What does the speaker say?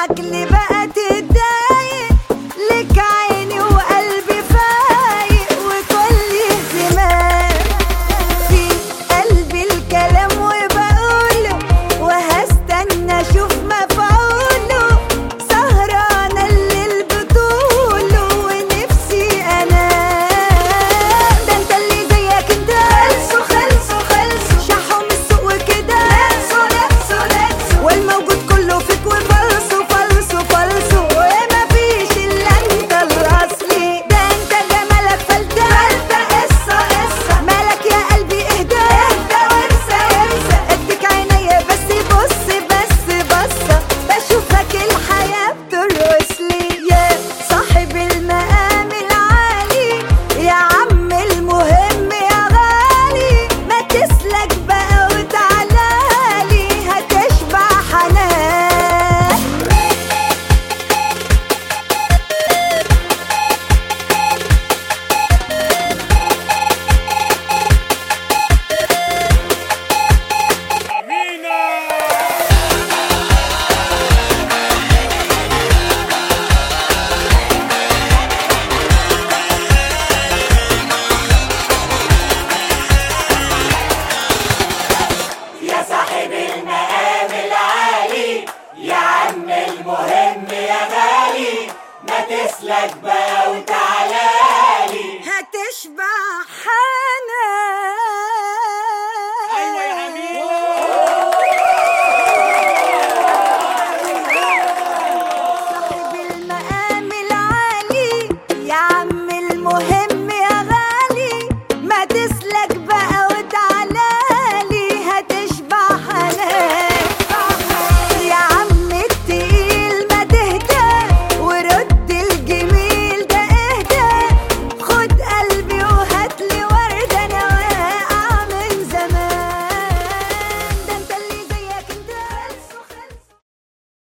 معاك ليه بقى تتضايق لك عيني وقلبي فايق وكل اهتمام في قلبي الكلام وبقوله وهستنى اشوف مفعوله سهرانة الليل بطوله ونفسي انام ده انت اللي زيك انت خلصوا خلصوا خلصوا شحوا من السوق وكده لبسوا لبسوا لبسوا والموجود كله فيك وفلسوا فلسوا فلسوا وما فيش الا انت الاصلي ده انت جمالك فلتة فلتة قصة قصة مالك يا قلبي اهدى اهدى وانسى انسى اديك عينيا بس بص بس بصة بشوفك الحياة بترقص لي يا صاحب المقام العالي يا عم المهم يا غالي ما تسلك بقى وتعالالي هتشبع حنان يا صاحب المقام العالي يا عم المهم يا غالي ما تسلك بقى وتعالالي هتشبع حنان ايوه يا امينه صاحب المقام العالي يا عم